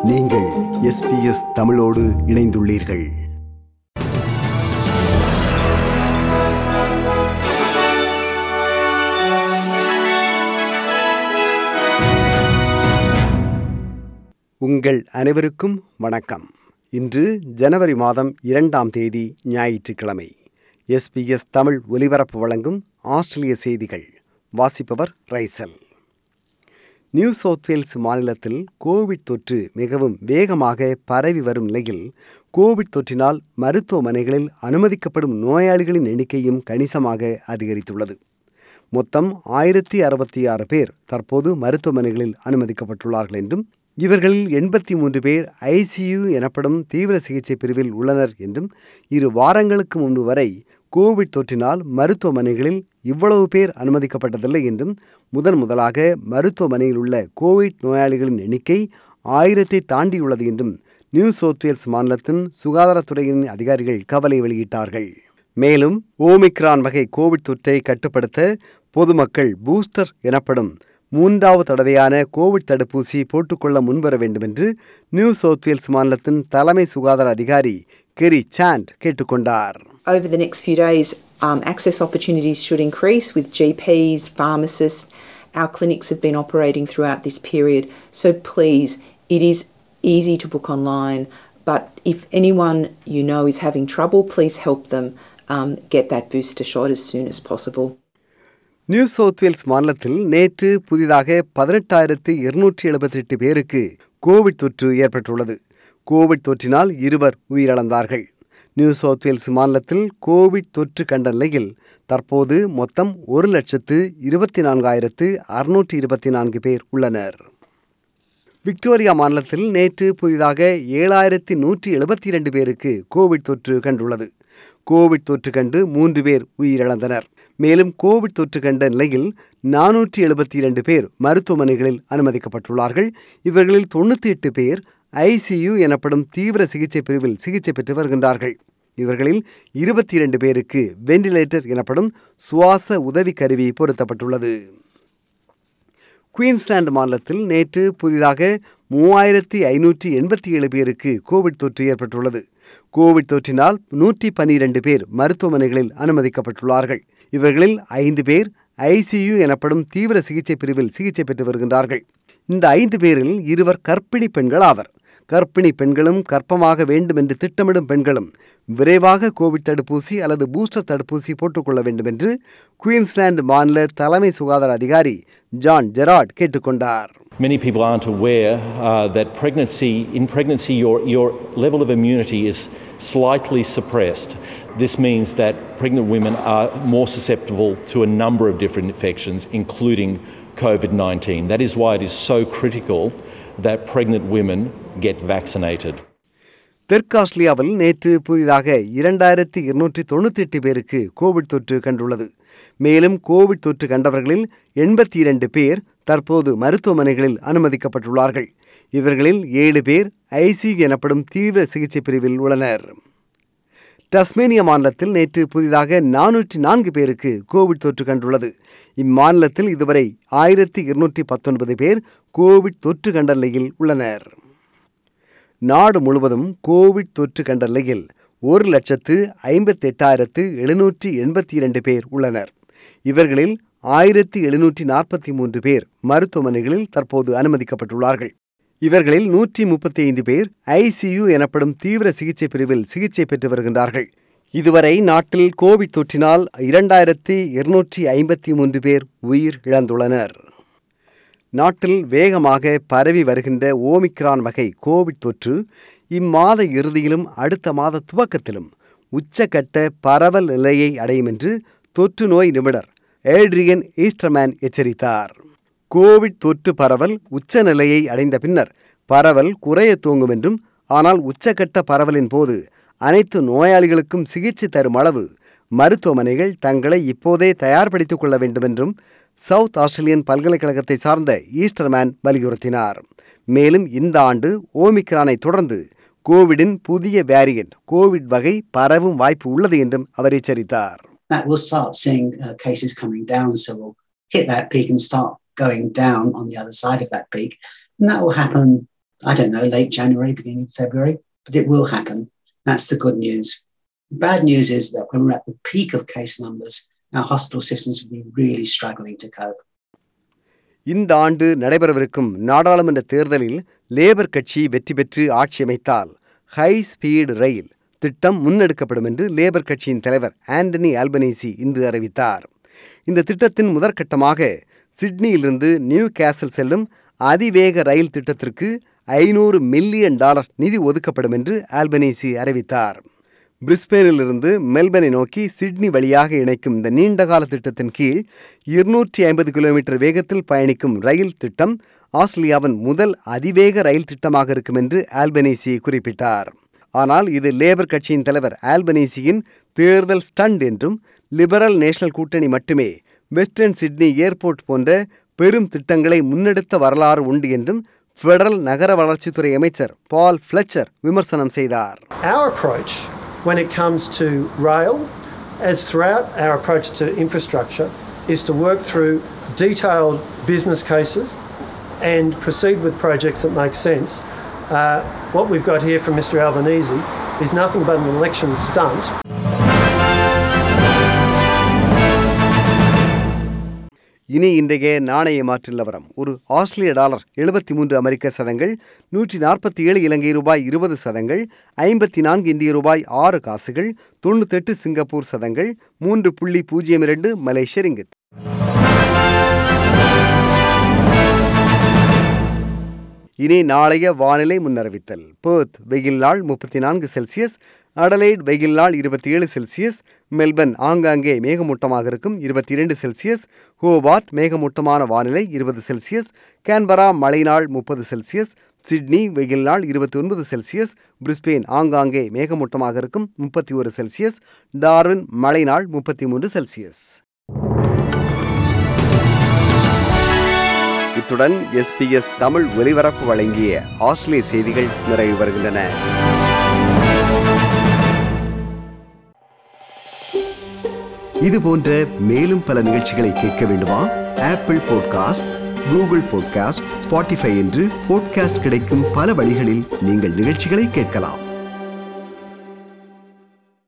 நீங்கள் எஸ்பிஎஸ் தமிழோடு இணைந்துள்ளீர்கள் உங்கள் அனைவருக்கும் வணக்கம் இன்று ஜனவரி மாதம் இரண்டாம் தேதி ஞாயிற்றுக்கிழமை எஸ்பிஎஸ் தமிழ் ஒலிபரப்பு வழங்கும் ஆஸ்திரேலிய செய்திகள் வாசிப்பவர் ரைசல் நியூ சவுத் வேல்ஸ் மாநிலத்தில் கோவிட் தொற்று மிகவும் வேகமாக பரவி வரும் நிலையில் கோவிட் தொற்றினால் மருத்துவமனைகளில் அனுமதிக்கப்படும் நோயாளிகளின் எண்ணிக்கையும் கணிசமாக அதிகரித்துள்ளது மொத்தம் ஆயிரத்தி அறுபத்தி ஆறு பேர் தற்போது மருத்துவமனைகளில் அனுமதிக்கப்பட்டுள்ளார்கள் என்றும் இவர்களில் எண்பத்தி மூன்று பேர் ஐசியு எனப்படும் தீவிர சிகிச்சை பிரிவில் உள்ளனர் என்றும் இரு வாரங்களுக்கு முன்பு வரை கோவிட் தொற்றினால் மருத்துவமனைகளில் இவ்வளவு பேர் அனுமதிக்கப்பட்டதில்லை என்றும் முதன் முதலாக மருத்துவமனையில் உள்ள கோவிட் நோயாளிகளின் எண்ணிக்கை ஆயிரத்தை தாண்டியுள்ளது என்றும் நியூ சவுத் வேல்ஸ் மாநிலத்தின் சுகாதாரத்துறையின் அதிகாரிகள் கவலை வெளியிட்டார்கள் மேலும் ஓமிக்ரான் வகை கோவிட் தொற்றை கட்டுப்படுத்த பொதுமக்கள் பூஸ்டர் எனப்படும் மூன்றாவது தடவையான கோவிட் தடுப்பூசி போட்டுக்கொள்ள முன்வர வேண்டும் என்று நியூ சவுத் வேல்ஸ் மாநிலத்தின் தலைமை சுகாதார அதிகாரி கெரி சாண்ட் கேட்டுக்கொண்டார் Over the next few days, um, access opportunities should increase with GPs, pharmacists. Our clinics have been operating throughout this period, so please, it is easy to book online. But if anyone you know is having trouble, please help them um, get that booster shot as soon as possible. New South Wales மாநிலத்தில் நேற்று புதிதாக பதினெட்டாயிரத்து இருநூற்றி எழுபத்தி எட்டு பேருக்கு Covid தொற்று ஏற்பட்டுள்ளது COVID தொற்றினால் இருவர் உயிரிழந்தார்கள் நியூ சவுத் வேல்ஸ் மாநிலத்தில் கோவிட் தொற்று கண்ட நிலையில் தற்போது மொத்தம் ஒரு லட்சத்து இருபத்தி நான்காயிரத்து அறுநூற்றி இருபத்தி நான்கு பேர் உள்ளனர் விக்டோரியா மாநிலத்தில் நேற்று புதிதாக ஏழாயிரத்தி நூற்றி எழுபத்தி இரண்டு பேருக்கு கோவிட் தொற்று கண்டுள்ளது கோவிட் தொற்று கண்டு மூன்று பேர் உயிரிழந்தனர் மேலும் கோவிட் தொற்று கண்ட நிலையில் நானூற்றி எழுபத்தி இரண்டு பேர் மருத்துவமனைகளில் அனுமதிக்கப்பட்டுள்ளார்கள் இவர்களில் தொண்ணூற்றி எட்டு பேர் ஐசியு எனப்படும் தீவிர சிகிச்சை பிரிவில் சிகிச்சை பெற்று வருகின்றார்கள் இவர்களில் இருபத்தி இரண்டு பேருக்கு வெண்டிலேட்டர் எனப்படும் சுவாச உதவி கருவி பொருத்தப்பட்டுள்ளது குயின்ஸ்லாந்து மாநிலத்தில் நேற்று புதிதாக மூவாயிரத்தி ஐநூற்றி எண்பத்தி ஏழு பேருக்கு கோவிட் தொற்று ஏற்பட்டுள்ளது கோவிட் தொற்றினால் நூற்றி பன்னிரண்டு பேர் மருத்துவமனைகளில் அனுமதிக்கப்பட்டுள்ளார்கள் இவர்களில் ஐந்து பேர் ஐசியு எனப்படும் தீவிர சிகிச்சை பிரிவில் சிகிச்சை பெற்று வருகின்றார்கள் இந்த ஐந்து பேரில் இருவர் கர்ப்பிணி பெண்கள் ஆவர் கர்ப்பிணி பெண்களும் கர்ப்பமாக வேண்டும் என்று திட்டமிடும் பெண்களும் விரைவாக கோவிட் தடுப்பூசி அல்லது பூஸ்டர் தடுப்பூசி போட்டுக்கொள்ள வேண்டும் என்று குயின்ஸ்லாந்து மாநில தலைமை சுகாதார அதிகாரி ஜான் ஜெராட் கேட்டுக்கொண்டார் Many people aren't aware uh, that pregnancy, in pregnancy, your, your level of immunity is slightly suppressed. This means that pregnant women are more susceptible to a number of different infections, including COVID 19. That is why it is so critical that pregnant women get vaccinated. தெற்கு ஆஸ்திரேலியாவில் நேற்று புதிதாக இரண்டாயிரத்தி இருநூற்றி தொண்ணூற்றி எட்டு பேருக்கு Covid தொற்று கண்டுள்ளது மேலும் கோவிட் தொற்று கண்டவர்களில் எண்பத்தி இரண்டு பேர் தற்போது மருத்துவமனைகளில் அனுமதிக்கப்பட்டுள்ளார்கள் இவர்களில் ஏழு பேர் ஐசி எனப்படும் தீவிர சிகிச்சை பிரிவில் உள்ளனர் டஸ்மேனிய மாநிலத்தில் நேற்று புதிதாக நானூற்றி நான்கு பேருக்கு கோவிட் தொற்று கண்டுள்ளது இம்மாநிலத்தில் இதுவரை ஆயிரத்தி இருநூற்றி பத்தொன்பது பேர் கோவிட் தொற்று கண்ட நிலையில் உள்ளனர் நாடு முழுவதும் கோவிட் தொற்று கண்ட நிலையில் ஒரு லட்சத்து ஐம்பத்தி எட்டாயிரத்து எழுநூற்றி எண்பத்தி இரண்டு பேர் உள்ளனர் இவர்களில் ஆயிரத்தி எழுநூற்றி நாற்பத்தி மூன்று பேர் மருத்துவமனைகளில் தற்போது அனுமதிக்கப்பட்டுள்ளார்கள் இவர்களில் நூற்றி முப்பத்தி ஐந்து பேர் ஐசியு எனப்படும் தீவிர சிகிச்சை பிரிவில் சிகிச்சை பெற்று வருகின்றார்கள் இதுவரை நாட்டில் கோவிட் தொற்றினால் இரண்டாயிரத்தி இருநூற்றி ஐம்பத்தி மூன்று பேர் உயிர் இழந்துள்ளனர் நாட்டில் வேகமாக பரவி வருகின்ற ஓமிக்ரான் வகை கோவிட் தொற்று இம்மாத இறுதியிலும் அடுத்த மாத துவக்கத்திலும் உச்சக்கட்ட பரவல் நிலையை அடையும் என்று தொற்று நோய் நிபுணர் ஏட்ரியன் ஈஸ்டர்மேன் எச்சரித்தார் கோவிட் தொற்று பரவல் உச்ச நிலையை அடைந்த பின்னர் பரவல் குறைய தூங்கும் என்றும் ஆனால் உச்சக்கட்ட பரவலின் போது அனைத்து நோயாளிகளுக்கும் சிகிச்சை தரும் அளவு மருத்துவமனைகள் தங்களை இப்போதே தயார்படுத்திக் கொள்ள வேண்டும் என்றும் சவுத் ஆஸ்திரேலியன் பல்கலைக்கழகத்தை சார்ந்த ஈஸ்டர்மேன் வலியுறுத்தினார் மேலும் இந்த ஆண்டு ஓமிக்ரானை தொடர்ந்து கோவிடின் புதிய வேரியன்ட் கோவிட் வகை பரவும் வாய்ப்பு உள்ளது என்றும் அவர் எச்சரித்தார் that we'll start seeing uh, cases coming down. So we'll hit that peak and start going down on the other side of that peak. And that will happen I don't know, late January, beginning of February, but it will happen. That's the good news. The bad news is that when we're at the peak of case numbers, our hospital systems will be really struggling to cope. இந்த ஆண்டு நடைபெறவிருக்கும் நாடாளுமன்ற தேர்தலில் labour கட்சி வெற்றி பெற்று ஆட்சி அமைத்தால் ஹை ஸ்பீடு ரயில் திட்டம் முன்னெடுக்கப்படும் என்று லேபர் கட்சியின் தலைவர் ஆண்டனி ஆல்பனீசி இன்று அறிவித்தார் இந்த திட்டத்தின் முதற்கட்டமாக சிட்னியிலிருந்து நியூ கேசல் செல்லும் அதிவேக ரயில் திட்டத்திற்கு ஐநூறு மில்லியன் டாலர் நிதி ஒதுக்கப்படும் என்று ஆல்பனீசி அறிவித்தார் பிரிஸ்பேனிலிருந்து மெல்பனை நோக்கி சிட்னி வழியாக இணைக்கும் இந்த நீண்டகால திட்டத்தின் கீழ் இருநூற்றி ஐம்பது கிலோமீட்டர் வேகத்தில் பயணிக்கும் ரயில் திட்டம் ஆஸ்திரேலியாவின் முதல் அதிவேக ரயில் திட்டமாக இருக்கும் என்று ஆல்பனீசி குறிப்பிட்டார் ஆனால் இது லேபர் கட்சியின் தலைவர் ஆல்பனீசியின் தேர்தல் ஸ்டண்ட் என்றும் லிபரல் நேஷனல் கூட்டணி மட்டுமே வெஸ்டர்ன் சிட்னி ஏர்போர்ட் போன்ற பெரும் திட்டங்களை முன்னெடுத்த வரலாறு உண்டு என்றும் ஃபெடரல் நகர வளர்ச்சித்துறை அமைச்சர் பால் ஃபிளச்சர் விமர்சனம் செய்தார் Our approach when it comes to rail, as throughout our approach to infrastructure, is to work through detailed business cases and proceed with projects that make sense. Uh, what we've got here from Mr Albanese is nothing but an election stunt. இனி இன்றைய நாணய மாற்று நிலவரம் ஒரு ஆஸ்திரேலிய dollar எழுபத்தி மூன்று அமெரிக்க சதங்கள் நூற்றி நாற்பத்தி ஏழு இலங்கை ரூபாய் இருபது சதங்கள் ஐம்பத்தி நான்கு இந்திய ரூபாய் ஆறு காசுகள் தொண்ணூத்தெட்டு சிங்கப்பூர் சதங்கள் மூன்று புள்ளி பூஜ்ஜியம் இரண்டு மலேசிய ரிங்கித் இனி நாளைய வானிலை முன்னறிவித்தல் பேர்த் வெயில் நாள் முப்பத்தி நான்கு செல்சியஸ் அடலைட் வெயில் நாள் இருபத்தி ஏழு செல்சியஸ் மெல்பர்ன் ஆங்காங்கே மேகமூட்டமாக இருக்கும் இருபத்தி இரண்டு செல்சியஸ் ஹோபார்ட் மேகமூட்டமான வானிலை இருபது செல்சியஸ் கேன்பரா மழை நாள் முப்பது செல்சியஸ் சிட்னி வெயில் நாள் இருபத்தி ஒன்பது செல்சியஸ் பிரிஸ்பெயின் ஆங்காங்கே மேகமூட்டமாக இருக்கும் முப்பத்தி ஒரு செல்சியஸ் டார்வின் மழை நாள் முப்பத்தி மூன்று செல்சியஸ் இத்துடன் எஸ்பிஎஸ் தமிழ் ஒலிபரப்பு வழங்கிய ஆஸ்திரேலிய செய்திகள் நிறைவு வருகின்றன இது போன்ற மேலும் பல நிகழ்ச்சிகளை கேட்க வேண்டுமா Apple podcast Google podcast Spotify என்று பாட்காஸ்ட் கிடைக்கும் பல வழிகளில் நீங்கள் நிகழ்ச்சிகளை கேட்கலாம்